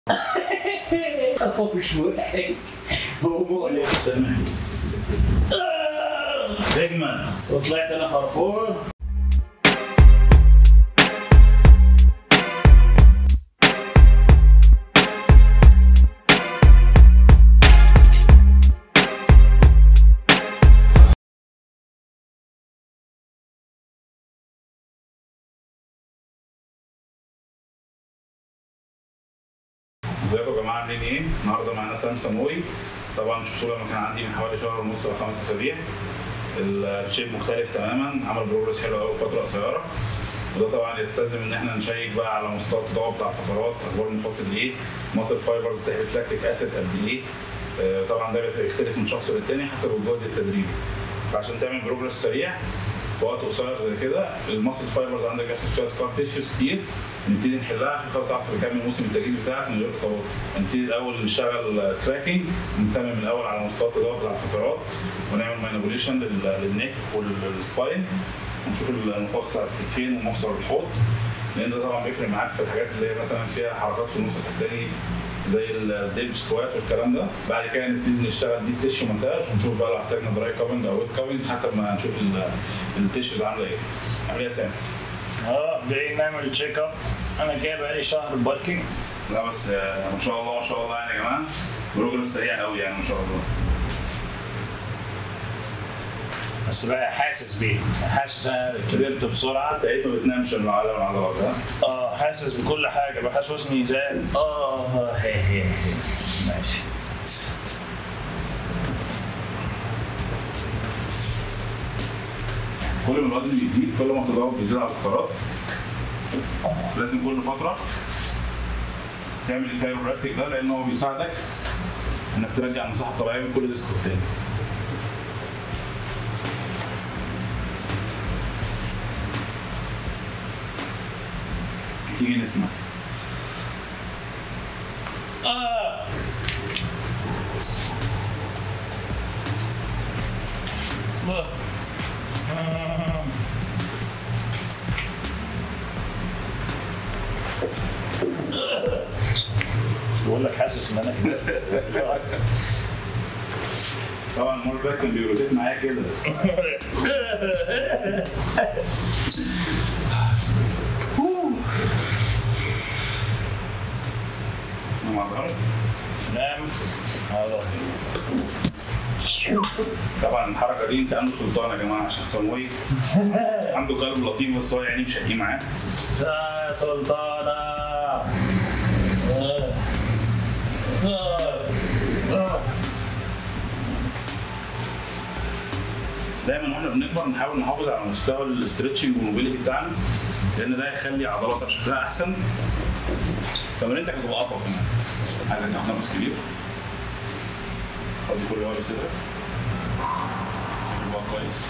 هو مش مضحك هو مؤلم نجمة وطلعت انا فرفور ازيكم يا جماعه عاملين ايه؟ النهارده معانا سام سموي طبعا شفتوه لما كان عندي من حوالي شهر ونص او خمس اسابيع الشيب مختلف تماما عمل بروجرس حلو قوي في فتره قصيره وده طبعا يستلزم ان احنا نشيك بقى على مستوى التطور بتاع الفقرات اخبار المفاصل ايه مصل فايبرز بتحبس لاكتيك اسيد قد ايه آه، طبعا ده بيختلف من شخص للتاني حسب الجهد التدريبي فعشان تعمل بروجرس سريع في وقت قصير زي كده المصل فايبرز عندك بيحصل فيها سكار تيشوز كتير نبتدي نحلها في خطه تعرف تكمل الموسم التجريبي بتاعك من غير اصابات نبتدي الاول نشتغل تراكنج نتمم من الاول على مستوى التدور بتاع الفقرات ونعمل مانيبوليشن للنيك والسباين ونشوف المفاصل بتاعت الكتفين ومفصل الحوض لان ده طبعا بيفرق معاك في الحاجات اللي هي مثلا فيها حركات في النص التحتاني زي الديب سكوات والكلام ده بعد كده نبتدي نشتغل دي تيشو مساج ونشوف بقى لو احتاجنا دراي كابنج او ويت كابنج حسب ما نشوف التيشوز عامله ايه عامل ايه يا سامي؟ اه جاي نعمل تشيك اب انا جاي بقالي شهر بالكينج لا بس آه، ما شاء الله ما شاء الله يعني يا جماعه بروجرس سريع قوي يعني ما شاء الله بس بقى حاسس بيه حاسس انا كبرت بسرعه تقريبا ما بتنامش المعلم على العضلات ها اه حاسس بكل حاجه بحس وزني زاد اه هي هي هي. ماشي كل ما الوزن بيزيد كل ما التدهور بيزيد على الفقرات لازم كل فتره تعمل الكايروبراكتيك ده لان هو بيساعدك انك ترجع المساحه الطبيعيه من كل ديسك تاني تيجي نسمع اه آه. آه. مش بقول لك حاسس ان انا كبرت طبعا المره اللي فاتت كان بيروتيت معايا كده مع ظهرك نام على طبعا الحركه دي انت عنده سلطان يا جماعه عشان سموي عنده قلب لطيف بس هو يعني مش هتيجي معاه يا سلطانة آه. آه. آه. دايما واحنا بنكبر نحاول نحافظ على مستوى الاسترتشنج والموبيليتي بتاعنا لان ده هيخلي عضلاتك شكلها احسن تمرينتك هتبقى اقوى كمان عايزك تاخد نفس كبير خلي كل هواء بصدرك يبقى كويس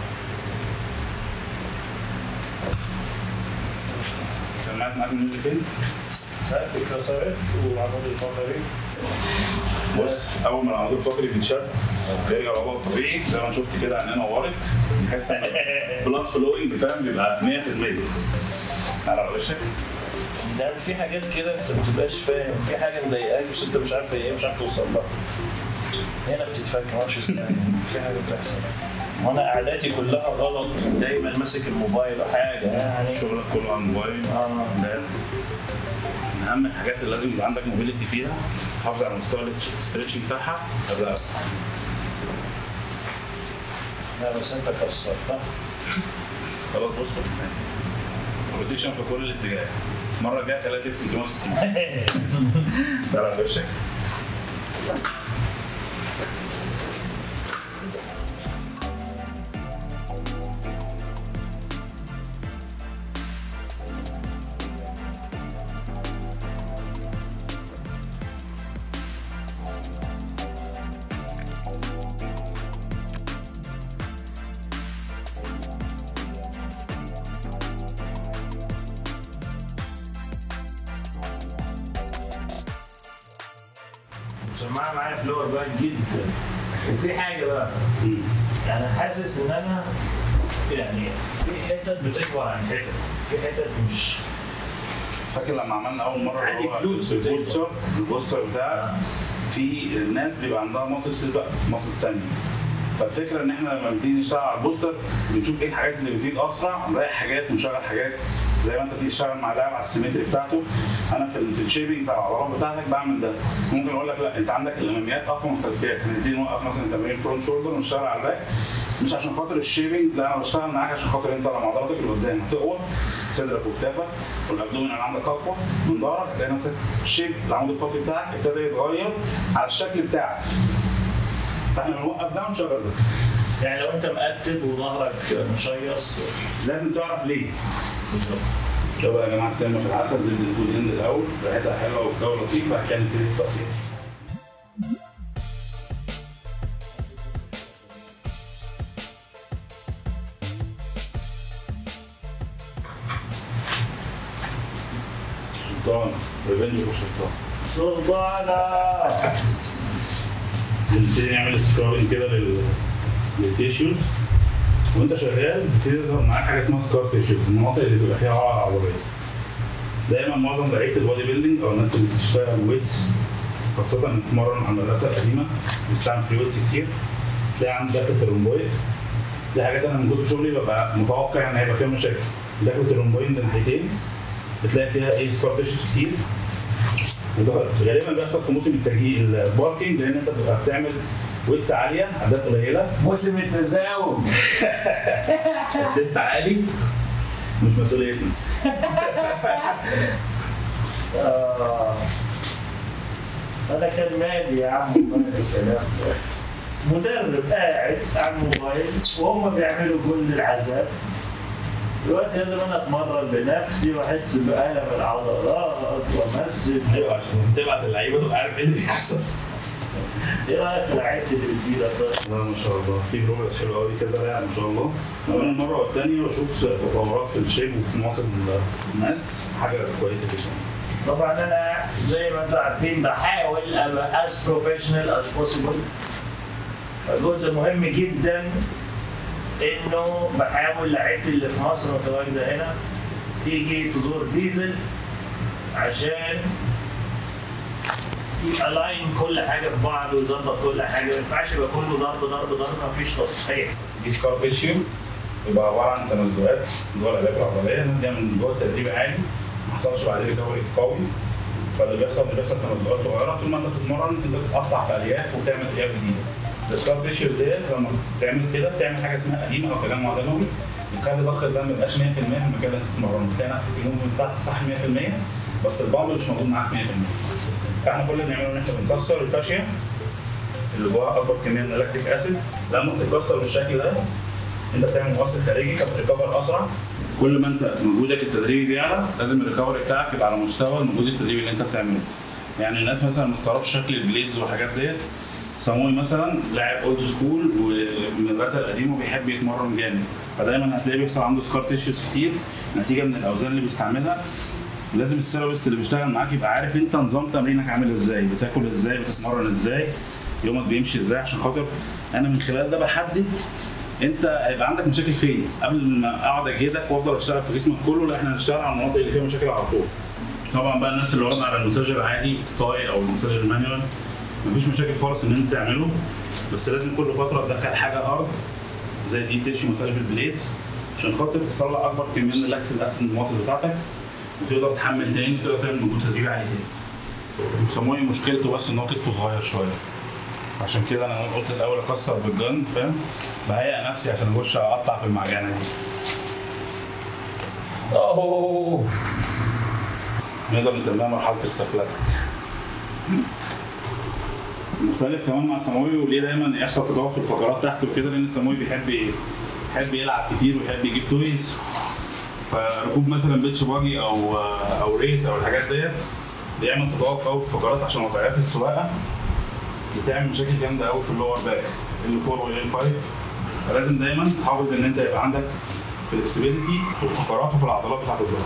سمعت معاك من اللي فين؟ في كسرت وعمود الفقري بص اول ما العمود الفقري بيتشد بيرجع لوضعه الطبيعي زي ما أنا شفت كده عينيه نورت نحس ان بلاد فلوينج فاهم بيبقى 100% على وشك ده في حاجات كده انت ما بتبقاش فاهم في حاجه مضايقاك بس انت مش عارف هي ايه مش عارف توصل لها هنا بتتفك ما اعرفش ازاي في حاجه بتحصل وانا قعداتي كلها غلط دايما ماسك الموبايل او حاجه يعني شغلك كله على الموبايل اه ده من اهم الحاجات اللي لازم يبقى عندك موبيليتي فيها حافظ على مستوى الاسترتشنج بتاعها الرقبه لا بس انت كسرتها خلاص بص روتيشن في كل الاتجاهات المره الجايه خليها تفتح 360 ده على وشك مسمعه معايا في لور باك جدا وفي حاجه بقى يعني حاسس ان انا يعني في حتت بتكبر عن حتت في حتت مش فاكر لما عملنا اول مره عادي اللي هو بلوز. البوستر البوستر بتاع في ناس بيبقى عندها ماسل سيسبق ماسل ثانيه فالفكره ان احنا لما بنيجي نشتغل على البوستر بنشوف ايه الحاجات اللي بتزيد اسرع نريح حاجات ونشغل حاجات زي ما انت بتيجي تشتغل مع لاعب على السيمتري بتاعته انا في ال- في الشيبنج بتاع العضلات بتاعتك بعمل ده ممكن اقول لك لا انت عندك الاماميات اقوى من الخلفيات هنبتدي نوقف مثلا تمرين فرونت شولدر ونشتغل على الباك مش عشان خاطر الشيبنج لا انا بشتغل معاك عشان خاطر انت لما عضلاتك اللي قدام هتقوى صدرك وكتافك والابدومين اللي عندك اقوى من ظهرك هتلاقي نفسك الشيب العمود الفقري بتاعك ابتدى يتغير على الشكل بتاعك فاحنا بنوقف ده ونشغل ده يعني لو انت مقتب وظهرك مشيص لازم تعرف ليه لو بقى يا جماعه السم في العسل زبده الجود هند الاول ريحتها حلوه والجو لطيف بعد كده نبتدي التقطيع سلطان ريفنج فور سلطان سلطانة نبتدي نعمل سكرابنج كده لل للتيشوز وانت شغال بتبتدي يظهر معاك حاجه اسمها سكار تيشوز المناطق اللي بيبقى فيها عقر عضليه دايما معظم لعيبه البودي بيلدينج او الناس اللي بتشتغل ويتس خاصة اللي بتتمرن على المدرسة القديمة بيستعمل فري ويتس كتير تلاقي عنده دخلة الرومبويد دي حاجات انا من كتر شغلي ببقى متوقع ان هيبقى فيها مشاكل دخلة الرومبويد من ناحيتين بتلاقي فيها ايه سكار تيشوز كتير وده غالبا بيحصل في موسم التجهيز الباركينج لان انت بتبقى بتعمل ويتس عاليه عدات قليله موسم التزاوج التيست عالي مش مسؤوليتنا آه. انا كان مالي يا عم والله الكلام ده. مدرب قاعد على الموبايل وهم بيعملوا كل العذاب دلوقتي لازم انا اتمرن بنفسي واحس بألم العضلات وامثل ايوه عشان تبعت اللعيبه تبقى عارف ايه اللي بيحصل ايه رايك في لعيبه اللي بتجيلك ده؟ لا ما شاء الله في بروجرس حلو قوي كذا لاعب ما شاء الله انا المره والثانيه بشوف تطورات في الشيب وفي معظم الناس حاجه كويسه جدا طبعا انا زي ما انتم عارفين بحاول ابقى as professional as possible جزء مهم جدا انه بحاول لعيبتي اللي في مصر متواجده هنا تيجي تزور ديزل عشان يالاين كل حاجه في بعض ويظبط كل حاجه ما ينفعش يبقى كله ضرب ضرب ضرب ما فيش تصحيح دي سكار تيشيو يبقى عباره عن تنزلات جوه الالياف العضليه نبدا من جوه تدريب عالي ما حصلش بعد كده دوري قوي فاللي بيحصل اللي بيحصل تنزلات صغيره طول ما انت بتتمرن انت بتقطع في الياف وبتعمل الياف جديده السكار تيشيو ديت لما بتعمل كده بتعمل حاجه اسمها اديمه او تجمع دموي بتخلي ضخ الدم ما يبقاش 100% في المكان اللي انت بتتمرنه بتلاقي نفسك الموفمنت بتاعك صح 100% بس البامب مش موجود معاك 100% فاحنا كل اللي بنعمله ان احنا بنكسر الفاشيه اللي جواها اكبر كميه من اللاكتيك اسيد لما بتتكسر بالشكل ده انت بتعمل مؤثر خارجي فبتريكفر اسرع كل ما انت مجهودك التدريبي بيعلى لازم الريكفري بتاعك يبقى على مستوى المجهود التدريبي اللي انت بتعمله يعني الناس مثلا ما تستغربش شكل البليدز والحاجات ديت ساموي مثلا لاعب اولد سكول ومن المدرسه القديمه وبيحب يتمرن جامد فدايما هتلاقيه بيحصل عنده سكار تيشوز كتير نتيجه من الاوزان اللي بيستعملها لازم السيرابيست اللي بيشتغل معاك يبقى عارف انت نظام تمرينك عامل ازاي بتاكل ازاي بتتمرن ازاي يومك بيمشي ازاي عشان خاطر انا من خلال ده بحدد انت هيبقى عندك مشاكل فين قبل ما اقعد اجهدك وافضل اشتغل في جسمك كله لا احنا هنشتغل على المناطق اللي فيها مشاكل على طول طبعا بقى الناس اللي واخده على المساج العادي طاي او المساج المانيوال مفيش مشاكل خالص ان انت تعمله بس لازم كل فتره تدخل حاجه هارد زي دي تمشي مساج بالبليت عشان خاطر تطلع اكبر كميه من اللاكتيك اسيد من المواصل بتاعتك وتقدر تحمل تاني وتقدر تعمل مجهود تدريبي عالي تاني. سموي مشكلته بس ان هو كتفه صغير شويه عشان كده انا قلت الاول اكسر بالجن فاهم بهيئ نفسي عشان اخش اقطع في المعجنه دي اوه نقدر نسميها مرحله السفلته مختلف كمان مع سموي وليه دايما يحصل تطور في الفقرات تحت وكده لان سموي بيحب بيحب يلعب كتير ويحب يجيب تويز فركوب مثلا بيتش باجي او او ريس او الحاجات ديت بيعمل تطور قوي في الفقرات عشان وضعيات السواقه بتعمل مشاكل جامده قوي في اللور باك ال 4 وال 5 فلازم دايما تحافظ ان انت يبقى عندك فلكسبيليتي في الفقرات وفي العضلات بتاعت الظهر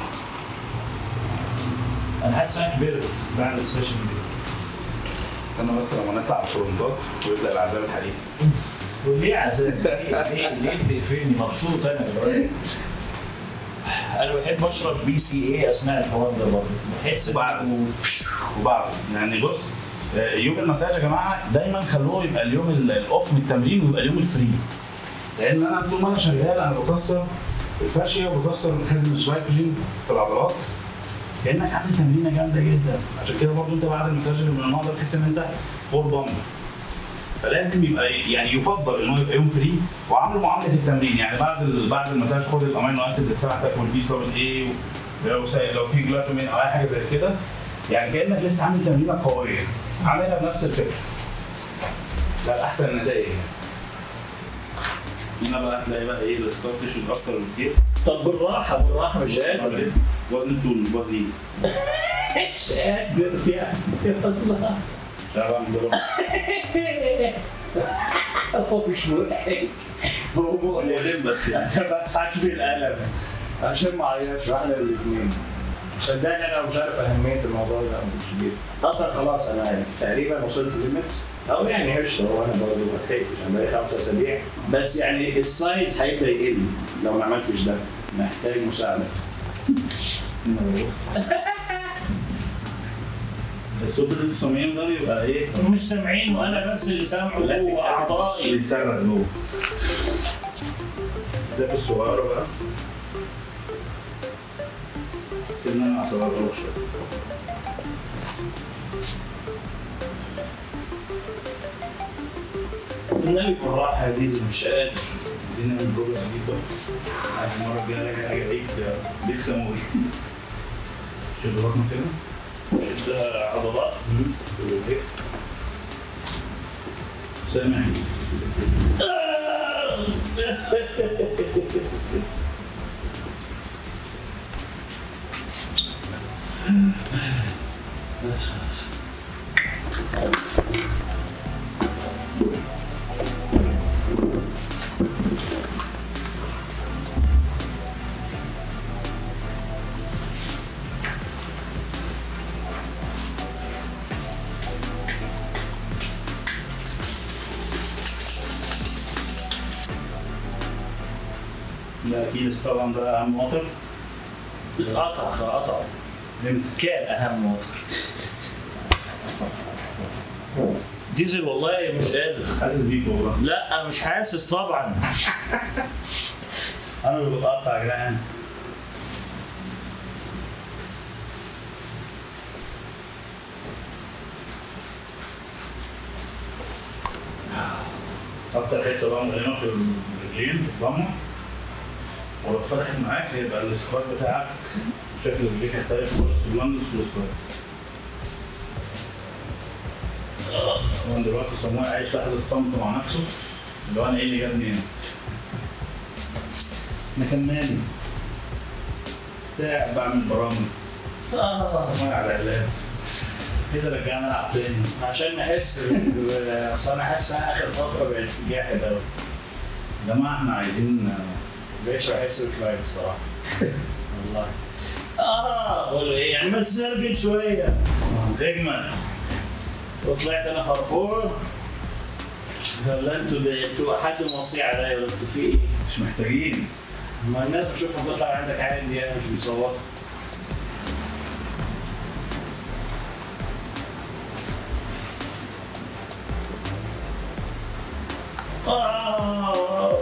انا حاسس انك كبرت بعد السيشن دي استنى بس لما نطلع على الفرونتات ويبدا العذاب الحقيقي وليه عذاب؟ ليه ليه ليه بتقفلني مبسوط انا دلوقتي انا بحب اشرب بي سي اي اثناء الحوار ده برضه بحس وبعد إنه- وبعد يعني بص آه، يوم المساج يا جماعه دايما خلوه يبقى اليوم ال- الاوف من التمرين ويبقى اليوم الفري لان انا طول ما انا شغال انا بكسر الفاشيه وبكسر مخازن الجلايكوجين في العضلات كانك عامل تمرينه جامده جدا عشان كده برضو انت بعد المساج من النهارده تحس ان انت فول بامب فلازم يبقى يعني يفضل انه يبقى يوم فري وعامله معامله التمرين يعني بعد ال- بعد المساج خد الامينو اسيدز بتاعتك والبي فيتامين اي لو سا- لو في جلايكومين او اي حاجه زي كده يعني كانك لسه عامل تمرينه قويه عاملها بنفس الفكره ده احسن النتائج هنا بقى هتلاقي بقى ايه السكار تيشو اكتر من كتير طب بالراحه بالراحه مش قادر وزن الطول مش وزن ايد مش قادر يا الله مش عارف اعمل ده هو مش مضحك هو مؤلم مؤلم بس يعني انا بضحك بالقلم عشان ما اعيطش واحنا الاثنين صدقني انا مش عارف اهميه الموضوع ده مش جيت اصلا خلاص انا تقريبا وصلت ليميت او يعني قشطه هو انا برضه بتحكي عشان بقالي خمس اسابيع بس يعني السايز هيبدا يقل لو ما عملتش ده محتاج مساعده الصوت اللي انتوا سامعينه ده بيبقى ايه؟ مش سامعين وانا بس اللي سامعه جوه اعضائي بيتصرف جوه ده في الصغيرة بقى سيبنا انا اصغرها لك شوية النبي بالراحه دي مش قادر ادينا من بروجرس جديد بقى عايز المرة الجاية الاقي حاجة ايه بيك سموي شد بطنك كده شد عضلات وبيك. سامعني ده اكيد طبعا ده اهم وتر اتقطع قطع امتى؟ كان اهم وتر ديزل والله مش قادر حاسس بيك والله لا مش حاسس طبعا انا اللي بتقطع يا جدعان اكتر حته بقى مؤلمه في الرجلين الضمه ولو اتفتحت معاك هيبقى السكوات بتاعك شكل رجليك هيختلف خالص في اللاندس والسكوات طبعا دلوقتي سموه عايش لحظه صمت مع نفسه اللي هو انا ايه اللي جابني هنا انا كان مالي بتاع بعمل برامج آه. ما على اللاب كده رجعنا العب تاني عشان نحس بال- اصل انا حاسس ان أنا اخر فتره بقت جاحد قوي يا جماعه احنا عايزين بقيتش بحس بالكلايد الصراحه والله اه بقول ايه يعني بس زرقت شويه اجمل وطلعت انا فرفور ولا انتوا ده- انتوا حد موصي عليا ولا انتوا في ايه؟ مش محتاجين ما الناس بتشوفها بتطلع عندك عادي يعني مش بيصوتوا آه.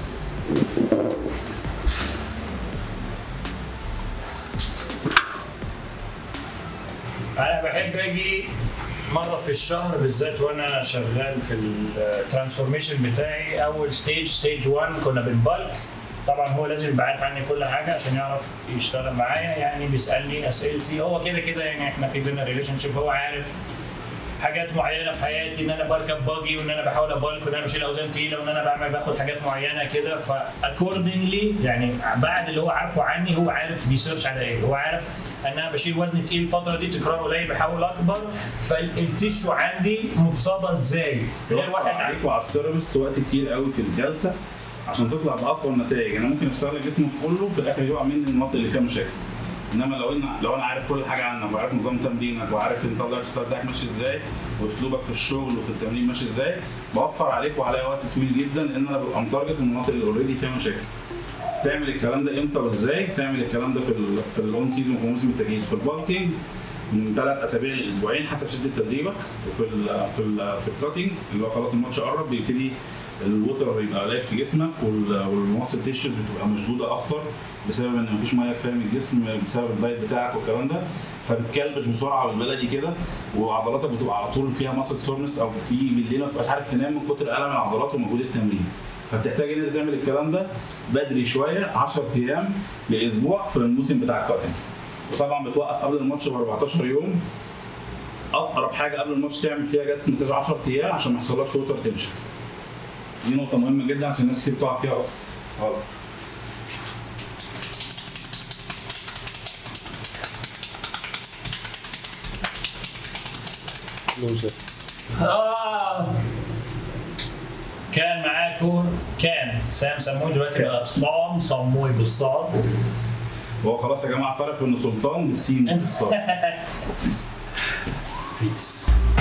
انا بحب اجي مره في الشهر بالذات وانا شغال في الترانسفورميشن بتاعي اول ستيج ستيج 1 كنا بنبالك طبعا هو لازم يبقى عارف عني كل حاجه عشان يعرف يشتغل معايا يعني بيسالني اسئلتي هو كده كده يعني احنا في بينا ريليشن شيب هو عارف حاجات معينه في حياتي ان انا بركب باجي وان انا بحاول ابالك وان انا بشيل اوزان تقيله وان انا بعمل باخد حاجات معينه كده فاكوردنجلي يعني بعد اللي هو عارفه عني هو عارف بيسيرش على ايه هو عارف ان انا بشيل وزن تقيل الفتره دي تكرار قليل بحاول اكبر فالتشو عندي متصابه ازاي غير يوفر واحد عليك وعلى السيرفيس وقت كتير قوي في الجلسه عشان تطلع بافضل نتائج انا ممكن اشتغل جسمك كله في الاخر يقع مني المناطق اللي فيها مشاكل انما لو انا لو انا عارف كل حاجه عنك وعارف نظام تمرينك وعارف انت اللايف ستايل بتاعك ماشي ازاي واسلوبك في الشغل وفي التمرين ماشي ازاي بوفر عليك وعليا وقت طويل جدا ان انا ببقى متارجت المناطق اللي اوريدي فيها مشاكل تعمل الكلام ده امتى وازاي؟ تعمل الكلام ده في ال في الاون سيزون في موسم التجهيز في البالكينج من ثلاث اسابيع لاسبوعين حسب شده تدريبك وفي ال في ال في الكاتنج اللي هو خلاص الماتش قرب بيبتدي الوتر يبقى قليل في جسمك وال- والمواصل تيشوز بتبقى مشدوده اكتر بسبب ان مفيش ميه كفايه من الجسم بسبب الدايت بتاعك والكلام ده فبتكلبش بسرعه بالبلدي كده وعضلاتك بتبقى على طول فيها ماسل سورنس او بتيجي بالليل ما بتبقاش عارف تنام من كتر الم العضلات ومجهود التمرين فبتحتاج ان انت تعمل الكلام ده بدري شويه 10 ايام لاسبوع في الموسم بتاع الكاتنج وطبعا بتوقف قبل الماتش ب 14 يوم اقرب حاجه قبل الماتش تعمل فيها جلسه مساج 10 ايام عشان ما يحصلكش ووتر تنشن دي نقطه مهمه جدا عشان الناس كتير بتقع فيها غلط آه. كان معاكم كان سام سموي دلوقتي بقى صام صموي بالصاد وهو خلاص يا جماعه اعترف ان سلطان بالسين بالصاد بيس